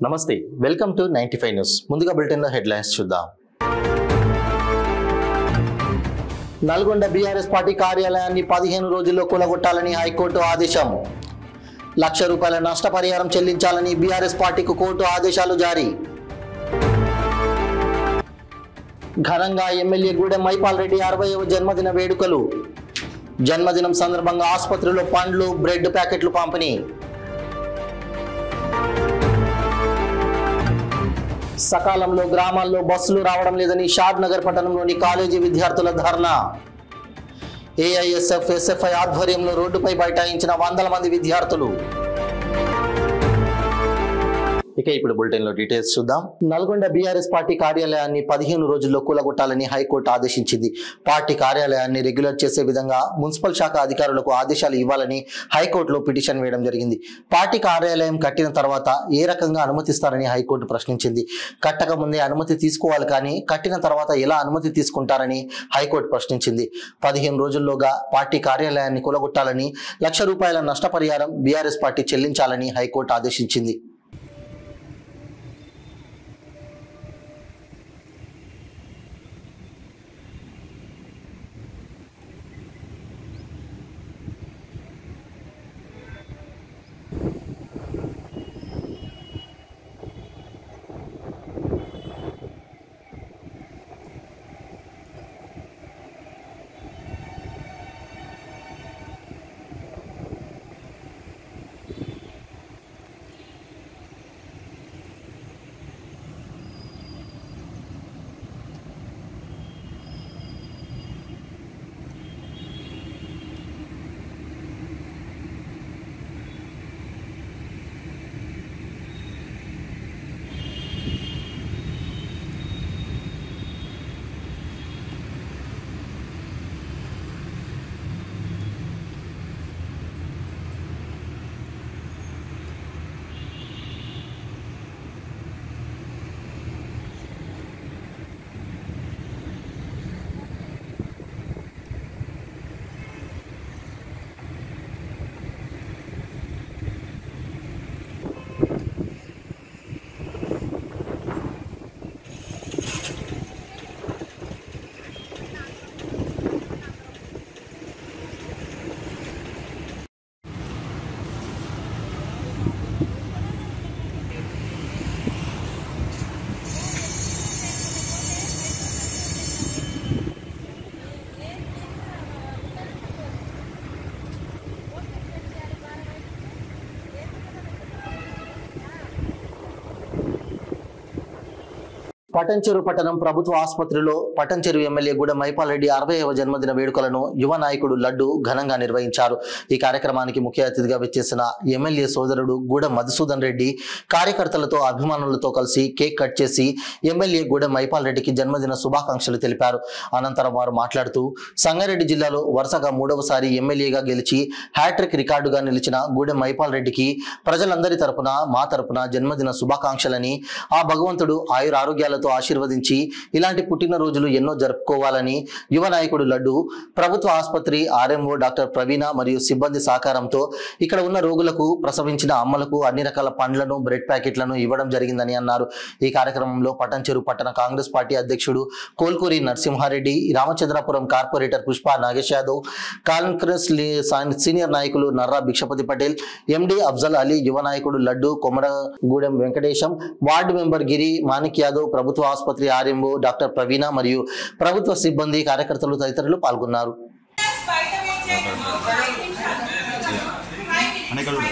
నమస్తే welcome to ninety five news ముందుగా బులెటిన్లో హెడ్లైన్స్ చూద్దాం నల్గొండ బీఆర్ఎస్ పార్టీ కార్యాలయాన్ని పదిహేను రోజుల్లో కూలగొట్టాలని హైకోర్టు ఆదేశం లక్ష రూపాయల నష్టపరిహారం చెల్లించాలని బీఆర్ఎస్ పార్టీకి కోర్టు ఆదేశాలు జారీ ఘనంగా ఎమ్మెల్యే గూడెం మైపాల్ రెడ్డి అరవైవ జన్మదిన వేడుకలు జన్మదినం సందర్భంగా ఆసుపత్రిలో పండ్లు బ్రెడ్ ప్యాకెట్లు పంపిణీ సకాలంలో గ్రామాల్లో బస్సులు రావడం లేదని షాద్ నగర్ పట్టణంలోని కాలేజీ విద్యార్థుల ధర్నా ఏఐఎస్ఎఫ్ ఎస్ఎఫ్ఐ ఆధ్వర్యంలో రోడ్డుపై బైఠాయించిన వందల మంది విద్యార్థులు ఇక ఇప్పుడు బులెటిన్ లో డీటెయిల్స్ చూద్దాం నల్గొండ బీఆర్ఎస్ పార్టీ కార్యాలయాన్ని పదిహేను రోజుల్లో కూలగొట్టాలని హైకోర్టు ఆదేశించింది పార్టీ కార్యాలయాన్ని రెగ్యులర్ చేసే విధంగా మున్సిపల్ శాఖ అధికారులకు ఆదేశాలు ఇవ్వాలని హైకోర్టులో పిటిషన్ వేయడం జరిగింది పార్టీ కార్యాలయం కట్టిన తర్వాత ఏ రకంగా అనుమతిస్తారని హైకోర్టు ప్రశ్నించింది కట్టక ముందే అనుమతి తీసుకోవాలి కానీ కట్టిన తర్వాత ఎలా అనుమతి తీసుకుంటారని హైకోర్టు ప్రశ్నించింది పదిహేను రోజుల్లోగా పార్టీ కార్యాలయాన్ని కూలగొట్టాలని లక్ష రూపాయల నష్టపరిహారం బీఆర్ఎస్ పార్టీ చెల్లించాలని హైకోర్టు ఆదేశించింది పటంచెరు పట్టణం ప్రభుత్వ ఆసుపత్రిలో పటంచెరు ఎమ్మెల్యే గూడ మైపాల్ రెడ్డి అరవైవ జన్మదిన వేడుకలను యువ నాయకుడు లడ్డు ఘనంగా నిర్వహించారు ఈ కార్యక్రమానికి ముఖ్య అతిథిగా విచ్చేసిన ఎమ్మెల్యే సోదరుడు గూడ మధుసూదన్ రెడ్డి కార్యకర్తలతో అభిమానులతో కలిసి కేక్ కట్ చేసి ఎమ్మెల్యే గూడ మైపాల్ రెడ్డికి జన్మదిన శుభాకాంక్షలు తెలిపారు అనంతరం వారు మాట్లాడుతూ సంగారెడ్డి జిల్లాలో వరుసగా మూడవసారి ఎమ్మెల్యేగా గెలిచి హ్యాట్రిక్ రికార్డుగా నిలిచిన గూడెం మైపాల్ రెడ్డికి ప్రజలందరి తరపున మా తరపున జన్మదిన శుభాకాంక్షలని ఆ భగవంతుడు ఆయుర ఆరోగ్యాలతో ఆశీర్వదించి ఇలాంటి పుట్టినరోజులు ఎన్నో జరుపుకోవాలని యువ నాయకుడు లడ్డు ప్రభుత్వ ఆసుపత్రి ఆర్ఎంఓ డాక్టర్ ప్రవీణ మరియు సిబ్బంది సహకారంతో ఇక్కడ ఉన్న రోగులకు ప్రసవించిన అమ్మలకు అన్ని రకాల పండ్లను బ్రెడ్ ప్యాకెట్లను ఇవ్వడం జరిగిందని అన్నారు ఈ కార్యక్రమంలో పటంచెరు పట్టణ కాంగ్రెస్ పార్టీ అధ్యక్షుడు కోల్కూరి నరసింహారెడ్డి రామచంద్రపురం కార్పొరేటర్ పుష్ప నాగేష్ యాదవ్ కాంగ్రెస్ లీ- సా- సీనియర్ నాయకులు నర్రా భిక్షపతి పటేల్ ఎండి అఫ్జల్ అలీ యువ నాయకుడు లడ్డు కొమరగూడెం వెంకటేశం వార్డు మెంబర్ గిరి మాణిక్ యాదవ్ ప్రభుత్వ ఆసుపత్రి ఆర్ఎంఓ డాక్టర్ ప్రవీణ మరియు ప్రభుత్వ సిబ్బంది కార్యకర్తలు తదితరులు పాల్గొన్నారు అనేకలు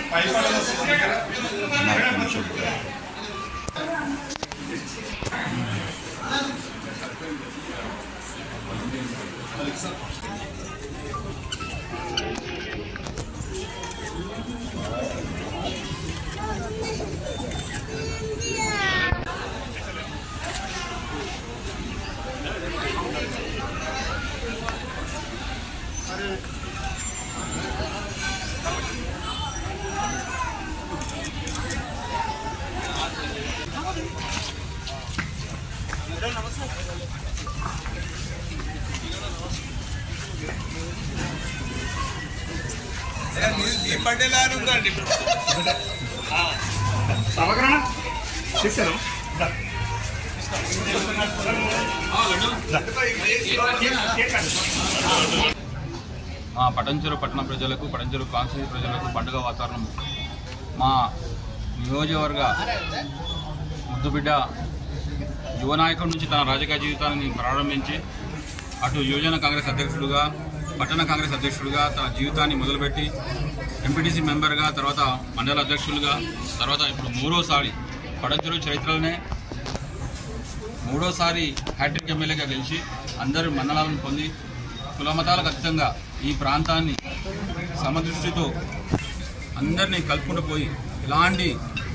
ఈ బర్త్డే లాగా ఉందండి సమగ్రణ మా పటంచెరు పట్టణ ప్రజలకు పటంచెరు కాన్స్టిట్యూన్సీ ప్రజలకు పండుగ వాతావరణం మా నియోజకవర్గ ముద్దుబిడ్డ యువ నాయకుడి నుంచి తన రాజకీయ జీవితాన్ని ప్రారంభించి అటు యువజన కాంగ్రెస్ అధ్యక్షుడుగా పట్టణ కాంగ్రెస్ అధ్యక్షుడిగా తన జీవితాన్ని మొదలుపెట్టి ఎంపీటీసీ మెంబర్గా తర్వాత మండల అధ్యక్షులుగా తర్వాత ఇప్పుడు మూడోసారి పడంచెరు చరిత్రలోనే మూడోసారి హ్యాట్రిక్ ఎమ్మెల్యేగా గెలిచి అందరి మన్ననాలను పొంది కులమతాలకు అతీతంగా ఈ ప్రాంతాన్ని సమదృష్టితో అందరినీ కలుపుకుంటూ పోయి ఎలాంటి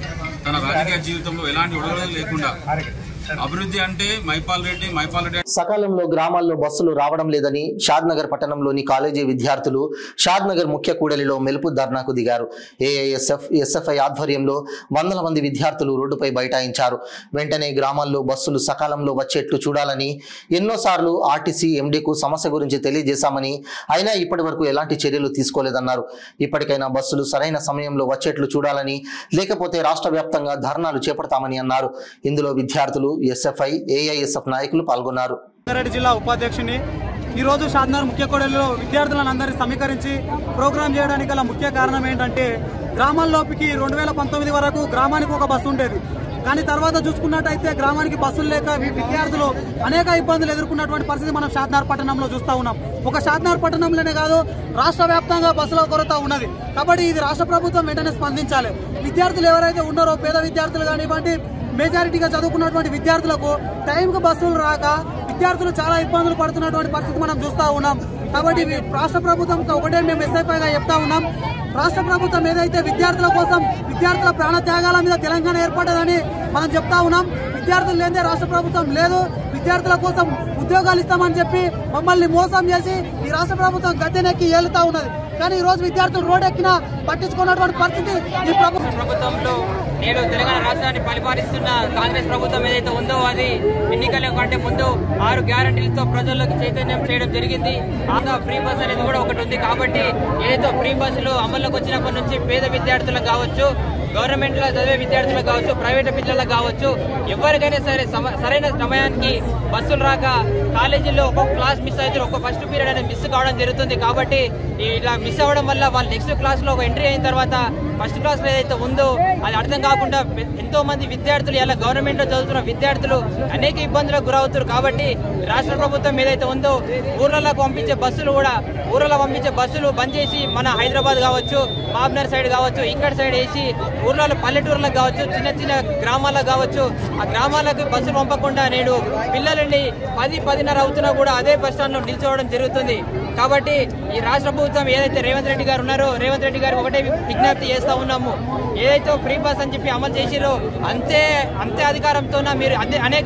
తన రాజకీయ జీవితంలో ఎలాంటి ఒడగడలు లేకుండా అభివృద్ధి అంటే మైపాల్ రెడ్డి మైపాల్ రెడ్డి సకాలంలో గ్రామాల్లో బస్సులు రావడం లేదని షాద్నగర్ పట్టణంలోని కాలేజీ విద్యార్థులు షాద్నగర్ ముఖ్య కూడలిలో మెలుపు ధర్నాకు దిగారు ఏఐఎస్ఎఫ్ ఎస్ఎఫ్ఐ ఆధ్వర్యంలో వందల మంది విద్యార్థులు రోడ్డుపై బైఠాయించారు వెంటనే గ్రామాల్లో బస్సులు సకాలంలో వచ్చేట్లు చూడాలని ఎన్నోసార్లు ఆర్టీసీ ఎండీకు సమస్య గురించి తెలియజేశామని అయినా ఇప్పటి వరకు ఎలాంటి చర్యలు తీసుకోలేదన్నారు ఇప్పటికైనా బస్సులు సరైన సమయంలో వచ్చేట్లు చూడాలని లేకపోతే రాష్ట్ర వ్యాప్తంగా ధర్నాలు చేపడతామని అన్నారు ఇందులో విద్యార్థులు ఎస్ఎఫ్ఐ ఏఐఎస్ఎఫ్ నాయకులు పాల్గొన్నారు రంగారెడ్డి జిల్లా ఉపాధ్యక్షుని ఈరోజు షాద్నగర్ ముఖ్య కోడలిలో విద్యార్థులను అందరినీ సమీకరించి ప్రోగ్రాం చేయడానికి గల ముఖ్య కారణం ఏంటంటే గ్రామాల్లోకి రెండు వేల పంతొమ్మిది వరకు గ్రామానికి ఒక బస్సు ఉండేది కానీ తర్వాత చూసుకున్నట్టయితే గ్రామానికి బస్సులు లేక వి- విద్యార్థులు అనేక ఇబ్బందులు ఎదుర్కొన్నటువంటి పరిస్థితి మనం షాద్నగర్ పట్టణంలో చూస్తూ ఉన్నాం ఒక షాద్నగర్ పట్టణంలోనే కాదు రాష్ట్ర వ్యాప్తంగా బస్సుల కొరత ఉన్నది కాబట్టి ఇది రాష్ట్ర ప్రభుత్వం వెంటనే స్పందించాలి విద్యార్థులు ఎవరైతే ఉన్నారో పేద విద్యార్థులు కానివ్వండి మెజారిటీగా చదువుకున్నటువంటి విద్యార్థులకు టైంకి బస్సులు రాక విద్యార్థులు చాలా ఇబ్బందులు పడుతున్నటువంటి పరిస్థితి మనం చూస్తా ఉన్నాం కాబట్టి ఇవి రాష్ట్ర ప్రభుత్వం ఒకటే మేము ఎస్ఐపైగా చెప్తా ఉన్నాం రాష్ట్ర ప్రభుత్వం ఏదైతే విద్యార్థుల కోసం విద్యార్థుల ప్రాణ త్యాగాల మీద తెలంగాణ ఏర్పడ్డదని మనం చెప్తా ఉన్నాం విద్యార్థులు లేదే రాష్ట్ర ప్రభుత్వం లేదు విద్యార్థుల కోసం ఉద్యోగాలు ఇస్తామని చెప్పి మమ్మల్ని మోసం చేసి ఈ రాష్ట్ర ప్రభుత్వం గద్దెనెక్కి ఏలుతా ఉన్నది కానీ ఈ రోజు విద్యార్థులు రోడ్ ఎక్కినా పట్టించుకున్నటువంటి పరిస్థితి ఈ ప్రభుత్వం ప్రభుత్వంలో నేడు తెలంగాణ రాష్ట్రాన్ని పరిపాలిస్తున్న కాంగ్రెస్ ప్రభుత్వం ఏదైతే ఉందో అది ఎన్నికల కంటే ముందు ఆరు గ్యారంటీలతో ప్రజల్లోకి చైతన్యం చేయడం జరిగింది ఆంధ్ర ఫ్రీ బస్ అనేది కూడా ఒకటి ఉంది కాబట్టి ఏదైతే ఫ్రీ బస్సులు అమల్లోకి వచ్చినప్పటి నుంచి పేద విద్యార్థులకు కావచ్చు గవర్నమెంట్ లో చదివే విద్యార్థులకు కావచ్చు ప్రైవేట్ పిల్లలకు కావచ్చు ఎవరికైనా సరే సమ- సరైన సమయానికి బస్సులు రాక కాలేజీలో ఒక్కొక్క క్లాస్ మిస్ అయితే ఒక్క ఫస్ట్ పీరియడ్ అనేది మిస్ కావడం జరుగుతుంది కాబట్టి ఇలా మిస్ అవ్వడం వల్ల వాళ్ళు నెక్స్ట్ క్లాస్ లో ఒక ఎంట్రీ అయిన తర్వాత ఫస్ట్ క్లాస్ లో ఏదైతే ఉందో అది అర్థం కాకుండా పె- ఎంతో మంది విద్యార్థులు ఇలా గవర్నమెంట్ లో చదువుతున్న విద్యార్థులు అనేక ఇబ్బందులకు గురవుతారు కాబట్టి రాష్ట్ర ప్రభుత్వం ఏదైతే ఉందో ఊర్లలో పంపించే బస్సులు కూడా ఊర్లలో పంపించే బస్సులు బంద్ చేసి మన హైదరాబాద్ కావచ్చు మాబ్నర్ సైడ్ కావచ్చు ఇక్కడ సైడ్ వేసి ఊర్లలో పల్లెటూర్లకు కావచ్చు చిన్న చిన్న గ్రామాలకు కావచ్చు ఆ గ్రామాలకు బస్సులు పంపకుండా నేడు పిల్లలని పది పదిన్నర అవుతున్నా కూడా అదే బస్ స్టాండ్ లో నిల్చోవడం జరుగుతుంది కాబట్టి ఈ రాష్ట్ర ప్రభుత్వం ఏదైతే రేవంత్ రెడ్డి గారు ఉన్నారో రేవంత్ రెడ్డి గారు ఒకటే విజ్ఞప్తి చేస్తా ఉన్నాము ఏదైతే ఫ్రీ బస్ అని చెప్పి అమలు చేసిరో అంతే అంతే అధికారంతో మీరు అదే అనేక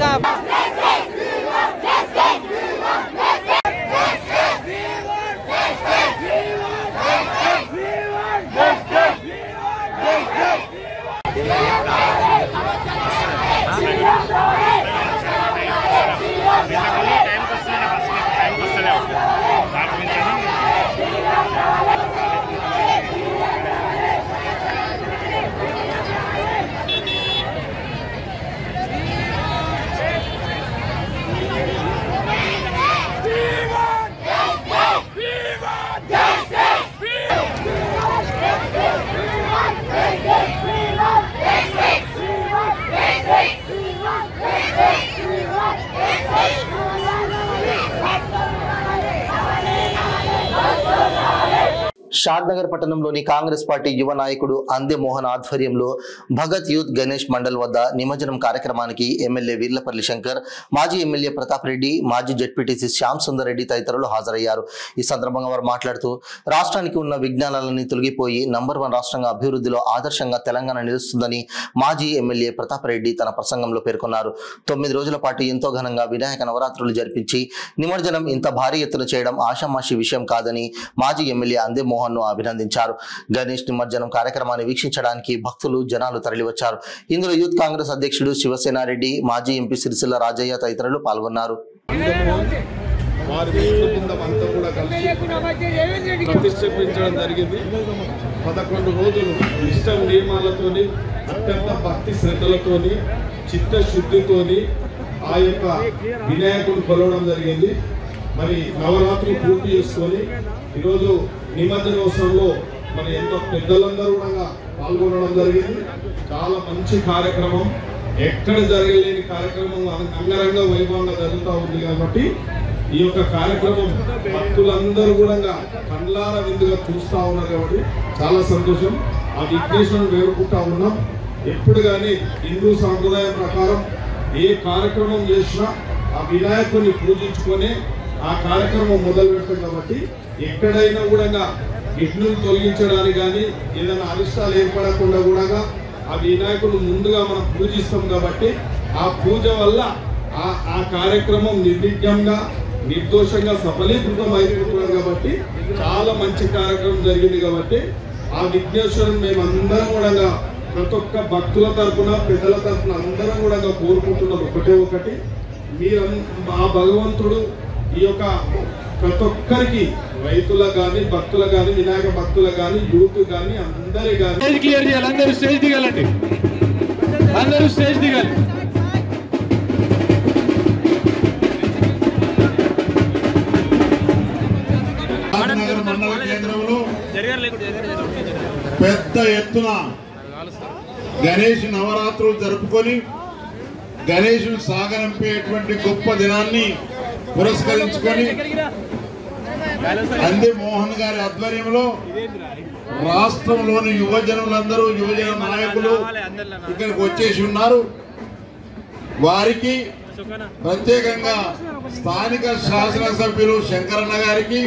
షాద్నగర్ పట్టణంలోని కాంగ్రెస్ పార్టీ యువ నాయకుడు అందే మోహన్ ఆధ్వర్యంలో భగత్ యూత్ గణేష్ మండల్ వద్ద నిమజ్జనం కార్యక్రమానికి ఎమ్మెల్యే వీర్లపల్లి శంకర్ మాజీ ఎమ్మెల్యే ప్రతాప్ రెడ్డి మాజీ జడ్పీటీసీ శ్యామ్ సుందర్ రెడ్డి తదితరులు హాజరయ్యారు ఈ సందర్భంగా వారు మాట్లాడుతూ రాష్ట్రానికి ఉన్న విజ్ఞానాలన్నీ తొలగిపోయి నంబర్ వన్ రాష్ట్రంగా అభివృద్ధిలో ఆదర్శంగా తెలంగాణ నిలుస్తుందని మాజీ ఎమ్మెల్యే ప్రతాప్ రెడ్డి తన ప్రసంగంలో పేర్కొన్నారు తొమ్మిది రోజుల పాటు ఎంతో ఘనంగా వినాయక నవరాత్రులు జరిపించి నిమజ్జనం ఇంత భారీ ఎత్తున చేయడం ఆషామాషి విషయం కాదని మాజీ ఎమ్మెల్యే అందే మోహన్ ను అభినందించారు గణేష్ నిమజ్జనం కార్యక్రమాన్ని వీక్షించడానికి భక్తులు జనాలు తరలివచ్చారు ఇందులో యూత్ కాంగ్రెస్ అధ్యక్షుడు శివసేనారెడ్డి మాజీ ఎంపీ సిరిసిల్ల రాజయ్య తదితరులు పాల్గొన్నారు వారి మిత్ర బృందం అంతా కూడా కలిసి ప్రతిష్ఠించడం జరిగింది పదకొండు రోజులు ఇష్టం నియమాలతోని అత్యంత భక్తి శ్రద్ధలతోని చిత్తశుద్ధితోని ఆ యొక్క వినాయకుడు కొలవడం జరిగింది మరి నవరాత్రులు పూర్తి చేసుకొని ఈరోజు నిమజ్జనోత్సవంలో మరి ఎంతో పెద్దలందరూ కూడా పాల్గొనడం జరిగింది చాలా మంచి కార్యక్రమం ఎక్కడ జరగలేని కార్యక్రమం అం- అంగరంగ వైభవంగా జరుగుతూ ఉంది కాబట్టి ఈ యొక్క కార్యక్రమం భక్తులందరూ కూడా కండ్లార విందుగా చూస్తూ ఉన్నారు కాబట్టి చాలా సంతోషం ఆ విఘ్నేశ్వరుని వేడుకుంటా ఉన్నాం ఎప్పుడు కానీ హిందూ సాంప్రదాయం ప్రకారం ఏ కార్యక్రమం చేసినా ఆ వినాయకుని పూజించుకొని ఆ కార్యక్రమం మొదలు పెడతాం కాబట్టి ఎక్కడైనా కూడా విఘ్నులు తొలగించడానికి కానీ ఏదైనా అరిష్టాలు ఏర్పడకుండా కూడా ఆ వినాయకుడు ముందుగా మనం పూజిస్తాం కాబట్టి ఆ పూజ వల్ల ఆ ఆ కార్యక్రమం నిర్విఘ్నంగా నిర్దోషంగా సఫలీకృతం అయిపోతున్నారు కాబట్టి చాలా మంచి కార్యక్రమం జరిగింది కాబట్టి ఆ విఘ్నేశ్వరుని మేము అందరం కూడా ప్రతి ఒక్క భక్తుల తరపున పెద్దల తరపున అందరం కూడా కోరుకుంటున్నాం ఒకటే ఒకటి మీరు ఆ భగవంతుడు ఈ యొక్క ప్రతి ఒక్కరికి రైతులకు కానీ భక్తులకు కానీ వినాయక భక్తులకు కానీ యూత్ కానీ అందరి కానీ స్టేజ్ క్లియర్ చేయాలి అందరూ స్టేజ్ దిగాలండి అందరూ స్టేజ్ దిగాలి రాజనగర్ మండల కేంద్రంలో పెద్ద ఎత్తున గణేష్ నవరాత్రులు జరుపుకొని గణేషుని సాగనంపేటువంటి గొప్ప దినాన్ని పురస్కరించుకొని అంది మోహన్ గారి ఆధ్వర్యంలో రాష్ట్రంలోని యువజనులందరూ యువజన నాయకులు ఇక్కడికి వచ్చేసి ఉన్నారు వారికి ప్రత్యేకంగా స్థానిక శాసనసభ్యులు శంకరన్న గారికి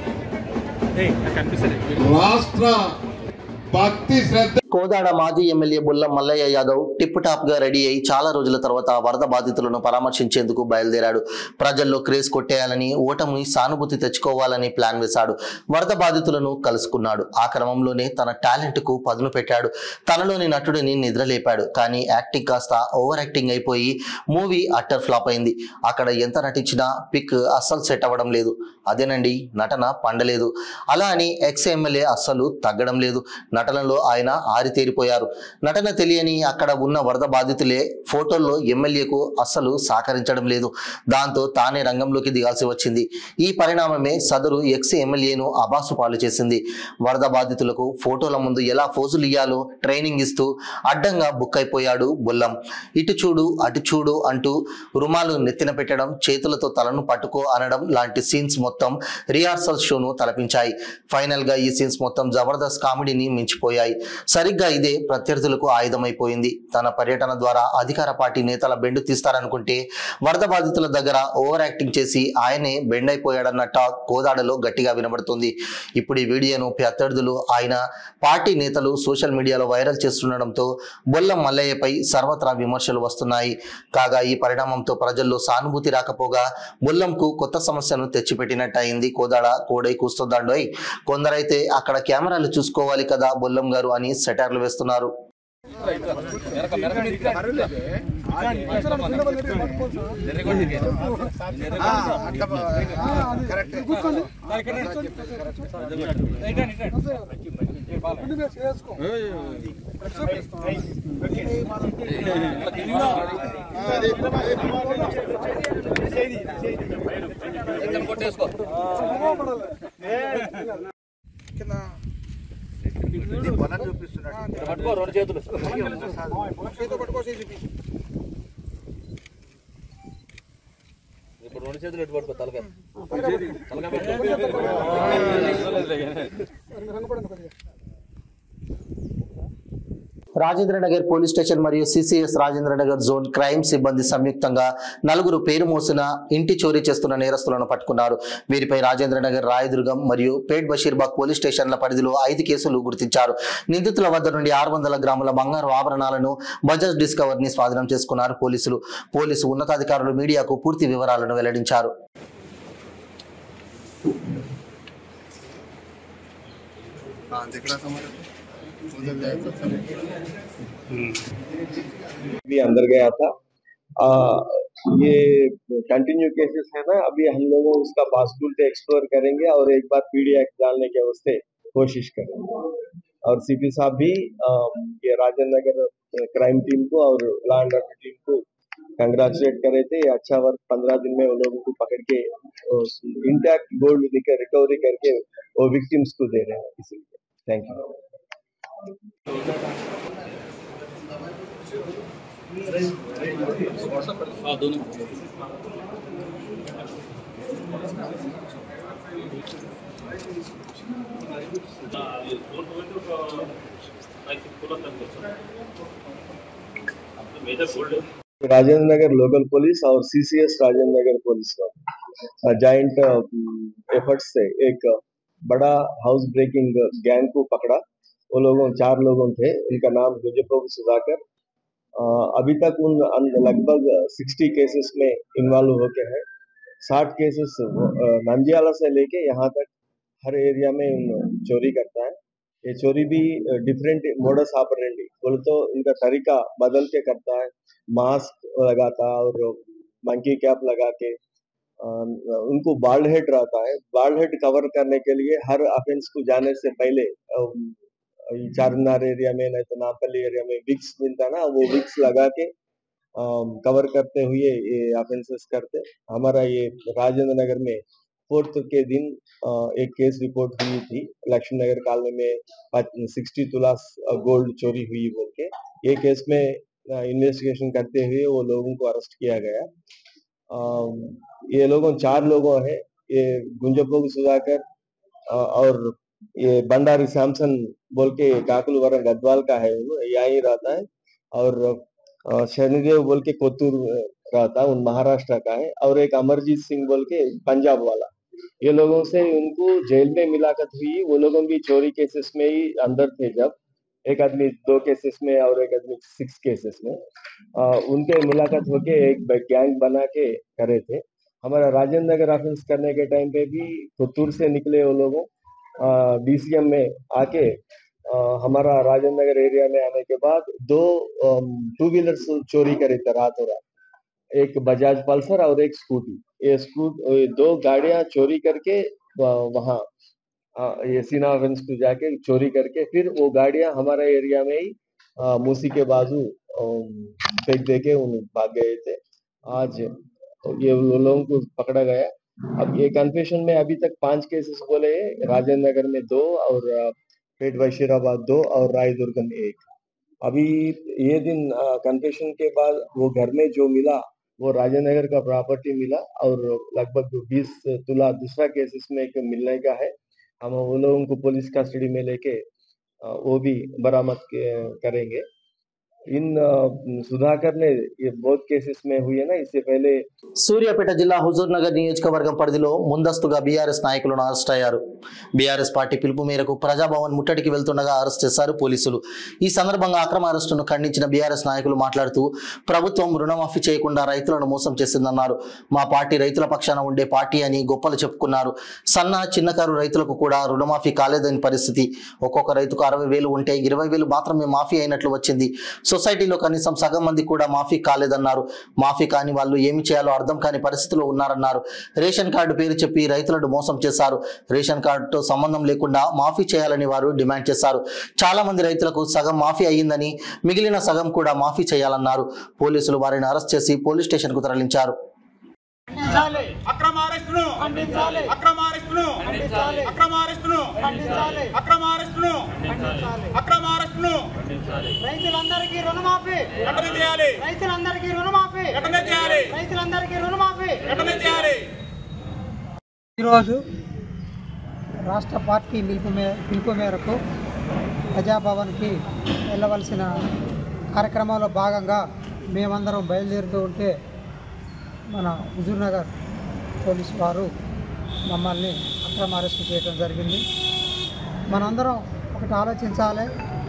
రాష్ట్ర భక్తి శ్రద్ధ కోదాడ మాజీ MLA Bulla Mallaiah Yadav tip top గా రెడీ అయి చాలా రోజుల తర్వాత వరద బాధితులను పరామర్శించేందుకు బయలుదేరాడు ప్రజల్లో క్రేజ్ కొట్టేయాలని ఓటమి సానుభూతి తెచ్చుకోవాలని ప్లాన్ వేశాడు వరద బాధితులను కలుసుకున్నాడు ఆ క్రమంలోనే తన టాలెంట్ కు పదును పెట్టాడు తనలోని నటుడిని నిద్రలేపాడు కానీ యాక్టింగ్ కాస్త ఓవర్ యాక్టింగ్ అయిపోయి మూవీ అట్టర్ ఫ్లాప్ అయింది అక్కడ ఎంత నటించినా పిక్ అస్సలు సెట్ అవ్వడం లేదు అదేనండి నటన పండలేదు అలా అని ఎక్స్ ఎమ్మెల్యే అస్సలు తగ్గడం లేదు నటనలో ఆయన ఆరితేరిపోయారు నటన తెలియని అక్కడ ఉన్న వరద బాధితులే ఫోటోల్లో ఎమ్మెల్యేకు అస్సలు సహకరించడం లేదు దాంతో తానే రంగంలోకి దిగాల్సి వచ్చింది ఈ పరిణామమే సదరు ఎక్స్ ఎమ్మెల్యేను అబాసు పాలు చేసింది వరద బాధితులకు ఫోటోల ముందు ఎలా ఫోజులు ఇయ్యాలో ట్రైనింగ్ ఇస్తూ అడ్డంగా బుక్ అయిపోయాడు బుల్లం ఇటు చూడు అటు చూడు అంటూ రుమాలు నెత్తిన పెట్టడం చేతులతో తలను పట్టుకో అనడం లాంటి సీన్స్ మొత్తం రిహార్సల్ షోను తలపించాయి ఫైనల్ గా ఈ సీన్స్ మొత్తం జబర్దస్త్ కామెడీని మించిపోయాయి సరిగ్గా ఇదే ప్రత్యర్థులకు ఆయుధమైపోయింది తన పర్యటన ద్వారా అధికార పార్టీ నేతల బెండు తీస్తారనుకుంటే వరద బాధితుల దగ్గర ఓవర్ యాక్టింగ్ చేసి ఆయనే బెండ్ అయిపోయాడన్న టాక్ కోదాడలో గట్టిగా వినబడుతుంది ఇప్పుడు ఈ వీడియోను ప్రత్యర్థులు ఆయన పార్టీ నేతలు సోషల్ మీడియాలో వైరల్ చేస్తుండడంతో బొల్లం మల్లయ్యపై సర్వత్రా విమర్శలు వస్తున్నాయి కాగా ఈ పరిణామంతో ప్రజల్లో సానుభూతి రాకపోగా బొల్లంకు కొత్త సమస్యను తెచ్చిపెట్టినట్టు అయింది కోదాడ కోడై కూస్తుందండోయ్ కొందరైతే అక్కడ కెమెరాలు చూసుకోవాలి కదా బొల్లం గారు అని సెటర్లు వేస్తున్నారు రాజేంద్ర నగర్ పోలీస్ స్టేషన్ మరియు CCS Rajendra Nagar zone crime సిబ్బంది సంయుక్తంగా నలుగురు పేరు మోసిన ఇంటి చోరీ చేస్తున్న నేరస్తులను పట్టుకున్నారు వీరిపై రాజేంద్ర నగర్ రాయదుర్గం మరియు పేట్ బషీర్బాగ్ పోలీస్ స్టేషన్ల పరిధిలో ఐదు కేసులు గుర్తించారు నిందితుల వద్ద నుండి ఆరు వందల గ్రాముల బంగారు ఆభరణాలను బజాజ్ డిస్కవర్ ని స్వాధీనం చేసుకున్నారు పోలీసులు పోలీసు ఉన్నతాధికారులు మీడియాకు పూర్తి వివరాలను వెల్లడించారు भी अंदर गया था आ, ये कंटिन्यू केसेस है ना अभी हम लोग उसका पॉसिबिलिटी एक्सप्लोर करेंगे और एक बार पीडी एक्ट डालने के वास्ते कोशिश करेंगे और सीपी साहब भी अम, ये राजेंद्र नगर क्राइम टीम को और लॉ एंड ऑर्डर टीम को कंग्रेचुलेट करे थे ये अच्छा वर्क पंद्रह दिन में वो लोगों को पकड़ के इंटैक्ट गोल्ड रिकवरी करके वो विक्टिम्स को दे रहे हैं इसलिए thank you Rajendra Nagar local police और सीसीएस राजेंद्र नगर पुलिस का जॉइंट एफर्ट्स से एक बड़ा हाउस ब्रेकिंग गैंग को पकड़ा वो लोगों चार लोगों थे उनका नाम गुजप्रभु सुधाकर अ, अभी तक उन अन- लगभग 60 केसेस में इन्वॉल्व होके हैं 60 केसेस नंदियाला से लेके यहाँ तक हर एरिया में उन चोरी करता है ये चोरी भी डिफरेंट मोडस ऑपरेंडी बोले तो इनका तरीका बदल के करता है मास्क लगाता और मंकी कैप लगा के अ, उनको बाल्ड हेड रहता है बाल्ड हेड कवर करने के लिए हर अफेंस को जाने से पहले अम, ये चारमीनार एरिया में नहीं तो नामपल्ली एरिया में विक्स मिलता है ना वो विक्स लगा के कवर करते हुए ये ऑफेंसेस करते हमारा ये राजेंद्र नगर में फोर्थ के दिन अ, एक केस रिपोर्ट हुई थी लक्ष्मी नगर कॉलोनी में सिक्सटी तुला गोल्ड चोरी हुई बोल के ये केस में इन्वेस्टिगेशन करते हुए वो लोगों को अरेस्ट किया गया अम, ये लोगों चार लोगों है ये गुंजपोग सुधाकर अ, और ये भंडारी सैमसन बोल के काकुलवरम गद्वाल का है वो यहाँ ही रहता है और अ, शनिदेव बोल के कोतूर रहता है उन महाराष्ट्र का है और एक अमरजीत सिंह बोल के पंजाब वाला ये लोगों से उनको जेल में मुलाकात हुई वो लोगों भी चोरी केसेस में ही अंदर थे जब एक आदमी दो केसेस में और एक आदमी सिक्स केसेस में अ, उनके मुलाकात होके एक गैंग बना के करे थे हमारा राजेंद्र नगर ऑफेंस करने के टाइम पे भी पुतूर से निकले वो लोगों डीसीएम में आके अ, हमारा राजेंद्र नगर एरिया में आने के बाद दो टू व्हीलर चोरी करे थे रातों रात एक बजाज पल्सर और एक स्कूटी ये स्कूट ये दो गाड़ियां चोरी करके व- वहाँ अ, ये सीना ऑफेंस को जाके चोरी करके फिर वो गाड़ियां हमारे एरिया में ही अ, मूसी के बाजू अम, फेंक दे के उन भाग गए थे आज ये उन लोगों को पकड़ा गया अब ये कन्फेशन में अभी तक पांच केसेस बोले हैं राजेंद्र नगर में दो और अ, पेट बशीराबाद दो और रायदुर्ग में एक अभी ये दिन कन्फेशन के बाद वो घर में जो मिला वो राजेंद्र नगर का प्रॉपर्टी मिला और लगभग 20 तुला दूसरा केसेस में एक मिलने का है हम वो लोगों को पुलिस कस्टडी में लेके अ, वो भी बरामद के- करेंगे इन अ, सुधाकर ने ये बहुत केसेस में हुई है ना इससे पहले సూర్యాపేట జిల్లా హుజూర్ నగర్ నియోజకవర్గం పరిధిలో ముందస్తుగా బీఆర్ఎస్ నాయకులను అరెస్ట్ అయ్యారు బీఆర్ఎస్ పార్టీ పిలుపు మేరకు ప్రజాభవన్ ముట్టడికి వెళ్తుండగా అరెస్ట్ చేశారు పోలీసులు ఈ సందర్భంగా అక్రమ అరెస్టును ఖండించిన బీఆర్ఎస్ నాయకులు మాట్లాడుతూ ప్రభుత్వం రుణమాఫీ చేయకుండా రైతులను మోసం చేసిందన్నారు మా పార్టీ రైతుల పక్షాన ఉండే పార్టీ అని గొప్పలు చెప్పుకున్నారు సన్న చిన్నకారు రైతులకు కూడా రుణమాఫీ కాలేదని పరిస్థితి ఒక్కొక్క రైతుకు అరవై వేలు ఉంటే ఇరవై వేలు మాత్రమే మాఫీ అయినట్లు వచ్చింది సొసైటీలో కనీసం సగం మంది కూడా మాఫీ కాలేదన్నారు మాఫీ కాని వాళ్ళు ఏమి చేయాలో అర్థం కాని పరిస్థితిలో ఉన్నారన్నారు రేషన్ కార్డు పేరు చెప్పి రైతులను మోసం చేశారు రేషన్ కార్డుతో సంబంధం లేకుండా మాఫీ చేయాలని వారు డిమాండ్ చేశారు చాలా మంది రైతులకు సగం మాఫీ అయ్యిందని మిగిలిన సగం కూడా మాఫీ చేయాలన్నారు పోలీసులు వారిని అరెస్ట్ చేసి పోలీస్ స్టేషన్కు తరలించారు అక్రమ అరెస్టును అక్రమ అరెస్టును అక్రమ అరెస్టును అక్రమ అరెస్టును అక్రమ అరెస్టును రైతులందరికీ రుణమాఫీ వెంటనే చేయాలి రైతులందరికీ రుణమాఫీ వెంటనే చేయాలి రైతులందరికీ రుణమాఫీ వెంటనే చేయాలి ఈరోజు రాష్ట్ర పార్టీ పిలుపు మే పిలుపు మేరకు ప్రజాభవన్కి వెళ్ళవలసిన కార్యక్రమంలో భాగంగా మేమందరం బయలుదేరుతూ ఉంటే మన హుజూర్నగర్ పోలీస్ వారు మమ్మల్ని అక్రమ అరెస్టు చేయడం జరిగింది మనందరం ఒకటి ఆలోచించాలి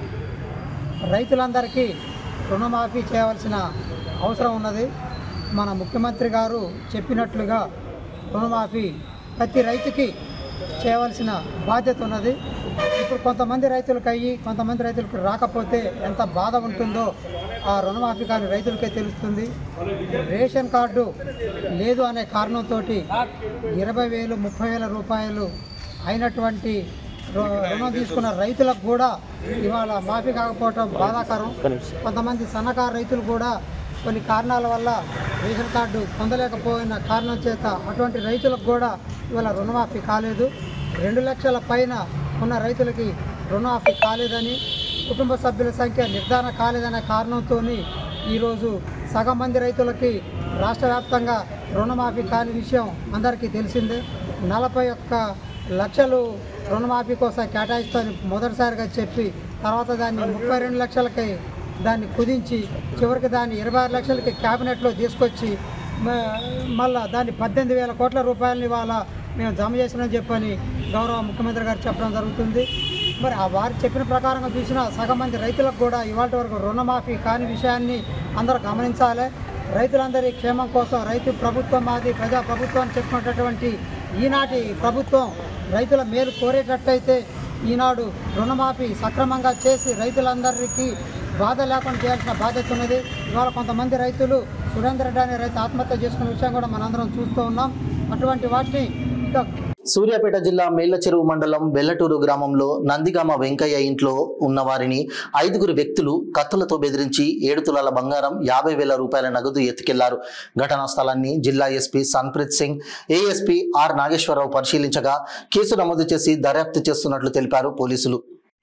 రైతులందరికీ రుణమాఫీ చేయవలసిన అవసరం ఉన్నది మన ముఖ్యమంత్రి గారు చెప్పినట్లుగా రుణమాఫీ ప్రతి రైతుకి చేయవలసిన బాధ్యత ఉన్నది ఇప్పుడు కొంతమంది రైతులకు అయ్యి కొంతమంది రైతులకు రాకపోతే ఎంత బాధ ఉంటుందో ఆ రుణమాఫీ కానీ రైతులకే తెలుస్తుంది రేషన్ కార్డు లేదు అనే కారణంతో ఇరవై వేలు ముప్పై వేల రూపాయలు అయినటువంటి రు- రుణం తీసుకున్న రైతులకు కూడా ఇవాళ మాఫీ కాకపోవటం బాధాకరం కొంతమంది సన్నకారు రైతులు కూడా కొన్ని కారణాల వల్ల రేషన్ కార్డు పొందలేకపోయిన కారణం చేత అటువంటి రైతులకు కూడా ఇవాళ రుణమాఫీ కాలేదు రెండు లక్షల పైన ఉన్న రైతులకి రుణమాఫీ కాలేదని కుటుంబ సభ్యుల సంఖ్య నిర్ధారణ కాలేదనే కారణంతో ఈరోజు సగం మంది రైతులకి రాష్ట్ర వ్యాప్తంగా రుణమాఫీ కాని విషయం అందరికీ తెలిసిందే నలభై ఒక్క లక్షలు రుణమాఫీ కోసం కేటాయిస్తామని మొదటిసారిగా చెప్పి తర్వాత దాన్ని ముప్పై రెండు లక్షలకి దాన్ని కుదించి చివరికి దాన్ని ఇరవై ఆరు లక్షలకి క్యాబినెట్లో తీసుకొచ్చి మ- మళ్ళా దాన్ని పద్దెనిమిది వేల కోట్ల రూపాయలని ఇవాళ మేము జమ చేసినామని చెప్పని గౌరవ ముఖ్యమంత్రి గారు చెప్పడం జరుగుతుంది మరి ఆ వారు చెప్పిన ప్రకారంగా చూసిన సగం మంది రైతులకు కూడా ఇవాళ వరకు రుణమాఫీ కాని విషయాన్ని అందరూ గమనించాలి రైతులందరి క్షేమం కోసం రైతు ప్రభుత్వం మాది ప్రజా ప్రభుత్వం అని చెప్పుకున్నటువంటి ఈనాటి ప్రభుత్వం రైతుల మేలు కోరేటట్టయితే ఈనాడు రుణమాఫీ సక్రమంగా చేసి రైతులందరికీ బాధ లేకుండా చేయాల్సిన బాధ్యత ఉన్నది ఇవాళ కొంతమంది రైతులు సురేందర్ రెడ్డి అనే రైతు ఆత్మహత్య చేసుకున్న విషయం కూడా మనందరం చూస్తూ ఉన్నాం అటువంటి వాటిని ఇంకా సూర్యాపేట జిల్లా మేళ్ల చెరువు మండలం బెల్లటూరు గ్రామంలో నందిగామ వెంకయ్య ఇంట్లో ఉన్న వారిని ఐదుగురు వ్యక్తులు కత్తులతో బెదిరించి ఏడు తులాల బంగారం యాభై వేల రూపాయల నగదు ఎత్తుకెళ్లారు ఘటనా స్థలాన్ని జిల్లా SP Sanpreet Singh ASP R Nageswara Rao పరిశీలించగా కేసు నమోదు చేసి దర్యాప్తు చేస్తున్నట్లు తెలిపారు పోలీసులు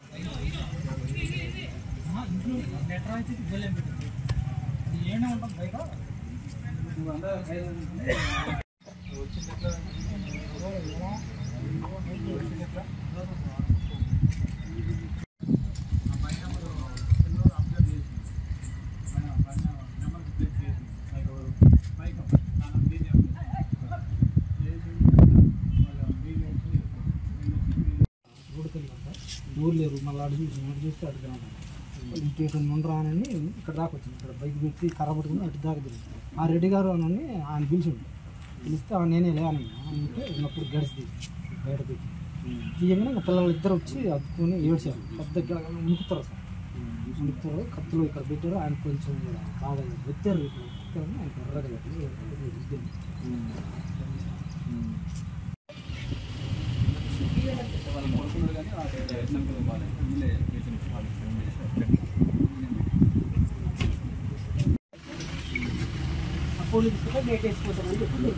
ఊరు లేరు మళ్ళీ అడుగు అటు చూస్తే అటు ఇటు ఇటు నుండ్రా అని ఇక్కడ దాకా వచ్చింది ఇక్కడ బైక్ పెట్టి కర్ర పట్టుకుని అటు దాకా తిరిగి ఆ రెడ్డి గారు అని ఆయన పిలిచిండు పిలిస్తే ఆ నేనే లేను అంటే ఉన్నప్పుడు గడిచి బయట పెట్టి తీయగానే ఇంకా పిల్లలు ఇద్దరు వచ్చి అద్దుకొని ఏడ్చారు పెద్ద గిలగల ఉనుకుతారు సార్ ఉనుకుతారు కత్తులు ఇక్కడ పెట్టారు ఆయన కొంచెం బాగా వెత్తారు ఇప్పుడు వెత్తారని ఆయన ఎర్రగా పెట్టి పోలీసు కూడా గేట్ వేసిపోతారని చెప్పి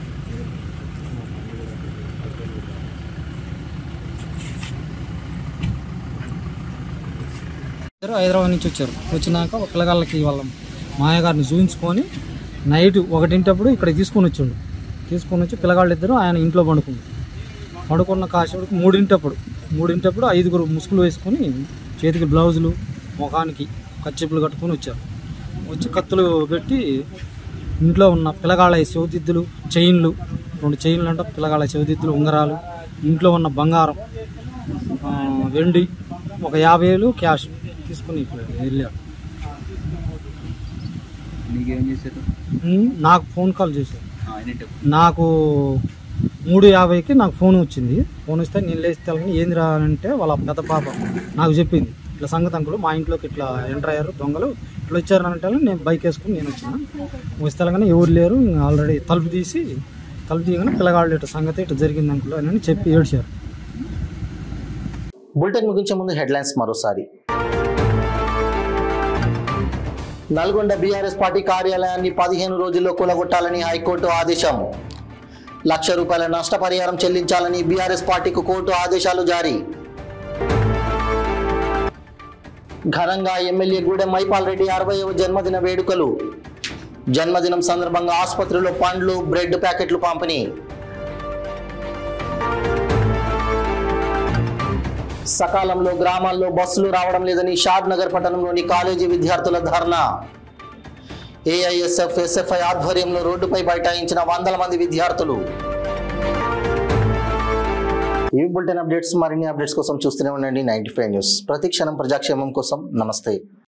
ఇద్దరు హైదరాబాద్ నుంచి వచ్చారు వచ్చినాక ఒక పిల్లగాళ్ళకి వాళ్ళ మాయగారిని చూపించుకొని నైట్ ఒకటింటప్పుడు ఇక్కడ తీసుకొని వచ్చిండు తీసుకొని వచ్చి పిల్లగాళ్ళు ఇద్దరు ఆయన ఇంట్లో పండుకుండు పడుకున్న కాసేపటికి మూడింటప్పుడు మూడింటప్పుడు ఐదుగురు ముసుగులు వేసుకొని చేతికి బ్లౌజులు ముఖానికి కచ్చిప్పులు కట్టుకొని వచ్చారు వచ్చి కత్తులు పెట్టి ఇంట్లో ఉన్న పిల్లగాళ్ళ చెవిదిద్దులు చైన్లు రెండు చైన్లు అంటే పిల్లగాళ్ళ చెవిదిద్దులు ఉంగరాలు ఇంట్లో ఉన్న బంగారం ఆ, వెండి ఒక యాభై వేలు క్యాష్ తీసుకుని ఇప్పుడు వెళ్ళాడు నీకేం చేశారు ఉమ్, నాకు ఫోన్ కాల్ చేశారు ఆయన నాకు మూడు యాభైకి నాకు ఫోన్ వచ్చింది ఫోన్ వస్తే నేను లేచి తెలని ఏంది రా అని అంటే వాళ్ళ పెద్ద పాప నాకు చెప్పింది ఇట్లా సంగతి అంకులు మా ఇంట్లోకి ఇట్లా ఎంటర్ అయ్యారు దొంగలు ఇట్లా వచ్చారు అని అంటే నేను బైక్ వేసుకుని నేను వచ్చిన వస్తే తెలంగాణ ఎవరు లేరు ఆల్రెడీ తలుపు తీసి తలుపు తీయగానే పిల్లగాళ్ళు ఇట్లా సంగతి ఇట్లా జరిగింది అంకులు అని చెప్పి ఏడ్చారు బులెటిన్ ముగించే ముందు హెడ్లైన్స్ మరోసారి నల్గొండ బీఆర్ఎస్ పార్టీ కార్యాలయాన్ని పదిహేను రోజుల్లో కూలగొట్టాలని హైకోర్టు ఆదేశం లక్ష రూపాయల నష్టపరిహారం చెల్లించాలని బీఆర్ఎస్ పార్టీకి కోర్టు ఆదేశాలు జారీ ఘనంగా ఎమ్మెల్యే గూడెం మైపాల్ రెడ్డి అరవైవ జన్మదిన వేడుకలు జన్మదినం సందర్భంగా ఆసుపత్రిలో పండ్లు బ్రెడ్ ప్యాకెట్లు పంపిణీ సకాలంలో గ్రామాల్లో బస్సులు రావడం లేదని షాద్ నగర్ పట్టణంలోని కాలేజీ విద్యార్థుల ధర్నా ఏఐఎస్ఎఫ్ ఎస్ఎఫ్ఐ ఆధ్వర్యంలో రోడ్డుపై బైఠాయించిన వందల మంది విద్యార్థులు ఈ బులెటిన్ అప్డేట్స్ మరిన్ని అప్డేట్స్ కోసం చూస్తూనే ఉండండి నైన్టీ ఫైవ్ న్యూస్ ప్రతి క్షణం ప్రజాక్షేమం కోసం నమస్తే